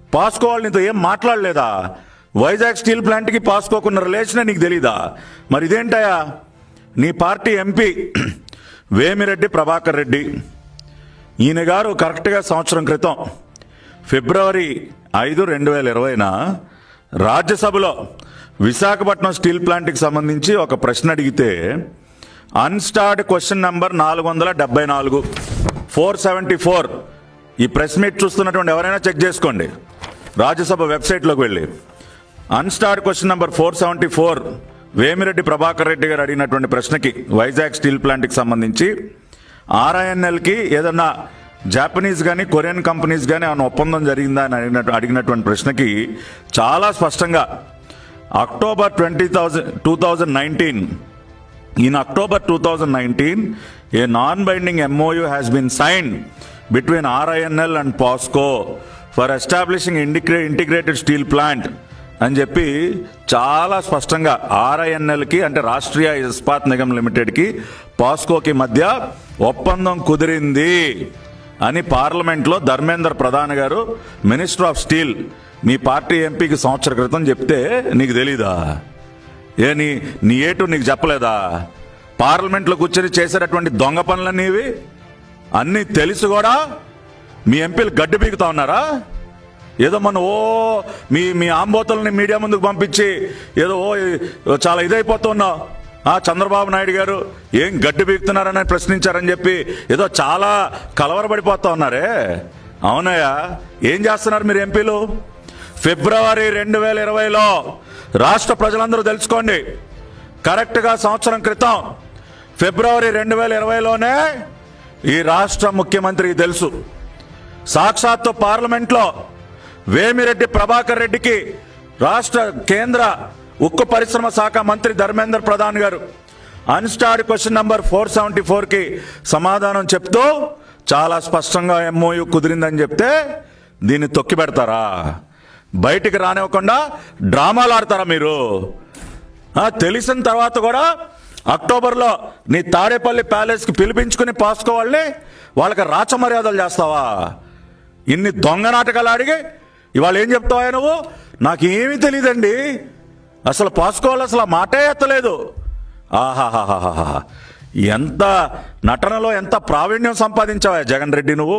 పాస్కో వాళ్ళు నీతో ఏం మాట్లాడలేదా వైజాగ్ స్టీల్ ప్లాంట్కి పాస్కోకున్న రిలేషనే నీకు తెలీదా మరి ఇదేంటయా నీ పార్టీ ఎంపీ వేమిరెడ్డి ప్రభాకర్ రెడ్డి ఈయన గారు కరెక్ట్గా సంవత్సరం క్రితం ఫిబ్రవరి ఐదు రెండు వేల ఇరవైన రాజ్యసభలో విశాఖపట్నం స్టీల్ ప్లాంట్కి సంబంధించి ఒక ప్రశ్న అడిగితే అన్స్టార్డ్ క్వశ్చన్ నంబర్ నాలుగు వందల డెబ్బై నాలుగు ఫోర్ సెవెంటీ ఫోర్ ఈ ప్రెస్ మీట్ చూస్తున్నటువంటి ఎవరైనా చెక్ చేసుకోండి రాజ్యసభ వెబ్సైట్లోకి వెళ్ళి unstarred question number four seventy four Vemireddy Prabhakar Reddy గారు అడిగినటువంటి ప్రశ్నకి వైజాగ్ స్టీల్ ప్లాంట్కి సంబంధించి ఆర్ఐఎన్ఎల్కి ఏదన్నా జాపనీస్ కానీ కొరియన్ కంపెనీస్ కానీ ఏమైనా ఒప్పందం జరిగిందా అని అడిగినట్టు అడిగినటువంటి ప్రశ్నకి చాలా స్పష్టంగా October twenty thousand two thousand nineteen In October 2019, a non-binding MOU has been signed between RINL and POSCO for establishing integra- integrated steel plant అని చెప్పి చాలా స్పష్టంగా ఆర్ఐఎన్ఎల్కి అంటే రాష్ట్రీయ ఇస్పాత్ నిగమ్ లిమిటెడ్కి పాస్కోకి మధ్య ఒప్పందం కుదిరింది అని పార్లమెంట్లో ధర్మేందర్ ప్రధాన్ గారు మినిస్టర్ ఆఫ్ స్టీల్ మీ పార్టీ ఎంపీకి సంవత్సర క్రితం చెప్తే నీకు తెలీదా ఏ నీ నీ ఏటు నీకు చెప్పలేదా పార్లమెంట్లో కూర్చొని చేసేటటువంటి దొంగ పనులన్నీ ఇవి అన్నీ తెలిసి కూడా మీ ఎంపీలు గడ్డి పీకుతా ఉన్నారా ఏదో మన ఓ మీ మీ ఆంబోతుల్ని మీడియా ముందుకు పంపించి ఏదో ఓ చాలా ఇదైపోతున్నావు ఆ చంద్రబాబు నాయుడు గారు ఏం గడ్డి పీకుతున్నారని ప్రశ్నించారని చెప్పి ఏదో చాలా కలవరపడిపోతా ఉన్నారే అవునయ్యా ఏం చేస్తున్నారు మీరు ఎంపీలు ఫిబ్రవరి రెండు వేల ఇరవైలో రాష్ట్ర ప్రజలందరూ తెలుసుకోండి కరెక్ట్గా సంవత్సరం క్రితం ఫిబ్రవరి రెండు వేల ఇరవైలోనే ఈ రాష్ట్ర ముఖ్యమంత్రికి తెలుసు సాక్షాత్తు పార్లమెంట్లో వేమిరెడ్డి ప్రభాకర్ రెడ్డికి రాష్ట్ర కేంద్ర ఉక్కు పరిశ్రమ శాఖ మంత్రి ధర్మేంద్ర ప్రధాన్ గారు unstarred question number four seventy ఫోర్కి సమాధానం చెప్తూ చాలా స్పష్టంగా ఎంఓయు కుదిరిందని చెప్తే దీన్ని తొక్కి పెడతారా బయటికి రానివ్వకుండా డ్రామాలు ఆడతారా మీరు ఆ, తెలిసిన తర్వాత కూడా అక్టోబర్లో నీ తాడేపల్లి ప్యాలెస్కి పిలిపించుకుని పాస్కో వాళ్ళని వాళ్ళకి రాచ మర్యాదలు చేస్తావా ఇన్ని దొంగ నాటకాలు అడిగి ఇవాళ ఏం చెప్తావా నువ్వు నాకేమీ తెలియదండి అసలు పాస్కో వాళ్ళు అసలు ఆ మాటే ఎత్తలేదు ఆహాహాహాహా ఎంత నటనలో ఎంత ప్రావీణ్యం సంపాదించావా జగన్ రెడ్డి నువ్వు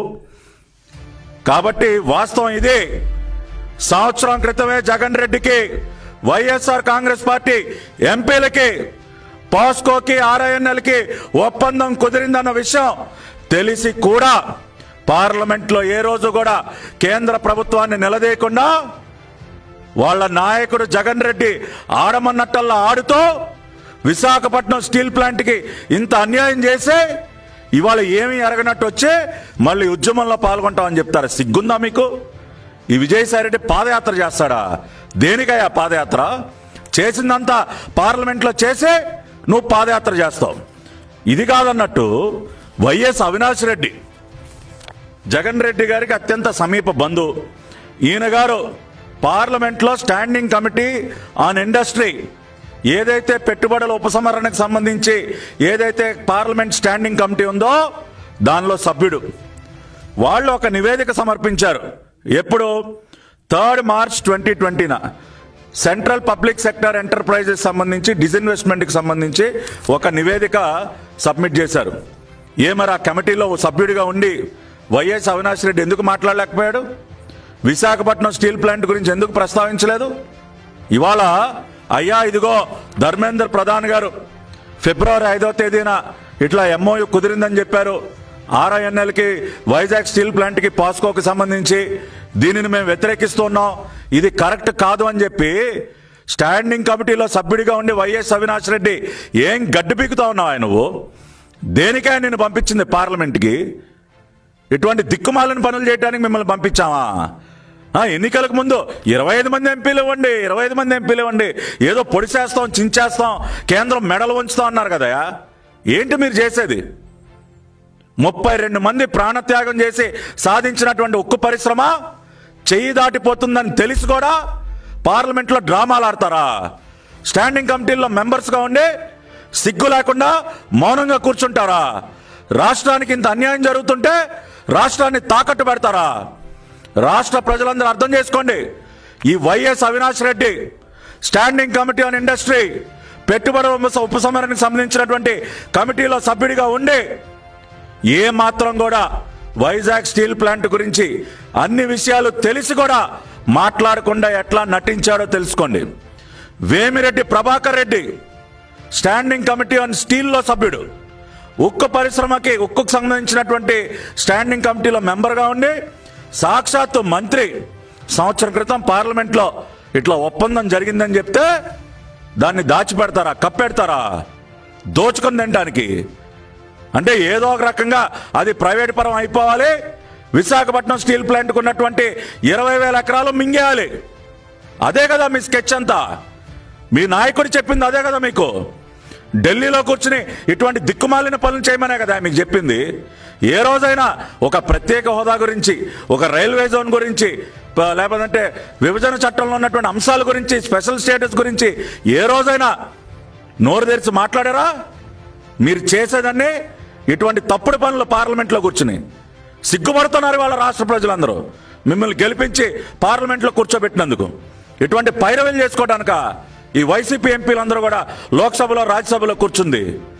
కాబట్టి వాస్తవం ఇదే సంవత్సరం క్రితమే జగన్ రెడ్డికి వైఎస్ఆర్ కాంగ్రెస్ పార్టీ ఎంపీలకి పాస్కోకి ఆర్ఐఎన్ఎల్కి ఒప్పందం కుదిరిందన్న విషయం తెలిసి కూడా పార్లమెంట్లో ఏ రోజు కూడా కేంద్ర ప్రభుత్వాన్ని నిలదీయకుండా వాళ్ళ నాయకుడు జగన్ రెడ్డి ఆడమన్నట్టల్లా ఆడుతూ విశాఖపట్నం స్టీల్ ప్లాంట్కి ఇంత అన్యాయం చేసి ఇవాళ ఏమీ ఎరగనట్టు వచ్చి మళ్ళీ ఉద్యమంలో పాల్గొంటామని చెప్తారా సిగ్గుందా మీకు ఈ విజయసాయిరెడ్డి పాదయాత్ర చేస్తాడా దేనికయ్యా పాదయాత్ర చేసిందంతా పార్లమెంట్లో చేసి నువ్వు పాదయాత్ర చేస్తావు ఇది కాదన్నట్టు వైఎస్ అవినాష్ రెడ్డి జగన్ రెడ్డి గారికి అత్యంత సమీప బంధువు ఈయన గారు పార్లమెంట్లో స్టాండింగ్ కమిటీ ఆన్ ఇండస్ట్రీ ఏదైతే పెట్టుబడుల ఉపసంహరణకు సంబంధించి ఏదైతే పార్లమెంట్ స్టాండింగ్ కమిటీ ఉందో దానిలో సభ్యుడు వాళ్ళు ఒక నివేదిక సమర్పించారు ఎప్పుడు third March twenty twenty central public sector enterprises సంబంధించి డిస్ఇన్వెస్ట్మెంట్కి సంబంధించి ఒక నివేదిక సబ్మిట్ చేశారు ఏ మరి ఆ కమిటీలో ఓ సభ్యుడిగా ఉండి వైఎస్ అవినాష్ రెడ్డి ఎందుకు మాట్లాడలేకపోయాడు విశాఖపట్నం స్టీల్ ప్లాంట్ గురించి ఎందుకు ప్రస్తావించలేదు ఇవాళ అయ్యా ఇదిగో ధర్మేందర్ ప్రధాన్ గారు ఫిబ్రవరి ఐదో తేదీన ఇట్లా ఎంఓయు కుదిరిందని చెప్పారు ఆర్ఐఎన్ఎల్కి వైజాగ్ స్టీల్ ప్లాంట్కి పాస్కోకి సంబంధించి దీనిని మేము వ్యతిరేకిస్తున్నాం ఇది కరెక్ట్ కాదు అని చెప్పి స్టాండింగ్ కమిటీలో సభ్యుడిగా ఉండి వైఎస్ అవినాష్ రెడ్డి ఏం గడ్డి పీకుతా ఉన్నావు నువ్వు దేనికై నేను పంపించింది పార్లమెంట్కి ఇటువంటి దిక్కుమాలని పనులు చేయడానికి మిమ్మల్ని పంపించామా ఆ, ఎన్నికలకు ముందు ఇరవై ఐదు మంది ఎంపీలు ఇవ్వండి ఇరవై ఐదు మంది ఎంపీలు ఇవ్వండి ఏదో పొడిచేస్తాం చించేస్తాం కేంద్రం మెడలు ఉంచుతాం అన్నారు కదయా ఏంటి మీరు చేసేది ముప్పై రెండు మంది ప్రాణత్యాగం చేసి సాధించినటువంటి ఉక్కు పరిశ్రమ చెయ్యి దాటిపోతుందని తెలిసి కూడా పార్లమెంట్లో డ్రామాలు ఆడతారా స్టాండింగ్ కమిటీల్లో మెంబర్స్గా ఉండి సిగ్గు లేకుండా మౌనంగా కూర్చుంటారా రాష్ట్రానికి ఇంత అన్యాయం జరుగుతుంటే రాష్ట్రాన్ని తాకట్టు పెడతారా రాష్ట్ర ప్రజలందరూ అర్థం చేసుకోండి ఈ YS Avinash Reddy standing committee on industry పెట్టుబడి ఉప- ఉపసంహరణకు సంబంధించినటువంటి కమిటీలో సభ్యుడిగా ఉండి ఏ మాత్రం కూడా వైజాగ్ స్టీల్ ప్లాంట్ గురించి అన్ని విషయాలు తెలిసి కూడా మాట్లాడకుండా ఎట్లా నటించాడో తెలుసుకోండి Vemireddy Prabhakar Reddy standing committee on స్టీల్లో సభ్యుడు ఉక్కు పరిశ్రమకి ఉక్కుకు సంబంధించినటువంటి స్టాండింగ్ కమిటీలో మెంబర్గా ఉండి సాక్షాత్తు మంత్రి సంవత్సరం క్రితం పార్లమెంట్లో ఇట్లా ఒప్పందం జరిగిందని చెప్తే దాన్ని దాచిపెడతారా కప్పెడతారా దోచుకొని తినడానికి అంటే ఏదో ఒక రకంగా అది ప్రైవేట్ పరం అయిపోవాలి విశాఖపట్నం స్టీల్ ప్లాంట్కు ఉన్నటువంటి ఇరవై వేల ఎకరాలు మింగేయాలి అదే కదా మీ స్కెచ్ అంతా మీ నాయకుడు చెప్పింది అదే కదా మీకు ఢిల్లీలో కూర్చుని ఇటువంటి దిక్కుమాలిన పనులు చేయమనే కదా మీకు చెప్పింది ఏ రోజైనా ఒక ప్రత్యేక హోదా గురించి ఒక రైల్వే జోన్ గురించి ప- లేకపోతే విభజన చట్టంలో ఉన్నటువంటి అంశాల గురించి స్పెషల్ స్టేటస్ గురించి ఏ రోజైనా నోరు తెరిచి మాట్లాడారా మీరు చేసేదాన్ని ఇటువంటి తప్పుడు పనులు పార్లమెంట్లో కూర్చుని సిగ్గుపడుతున్నారు వాళ్ళ రాష్ట్ర ప్రజలందరూ మిమ్మల్ని గెలిపించి పార్లమెంట్లో కూర్చోబెట్టినందుకు ఇటువంటి పైరవీలు చేసుకోవడానిక ఈ వైసీపీ ఎంపీలందరూ కూడా లోక్సభలో రాజ్యసభలో కూర్చుంది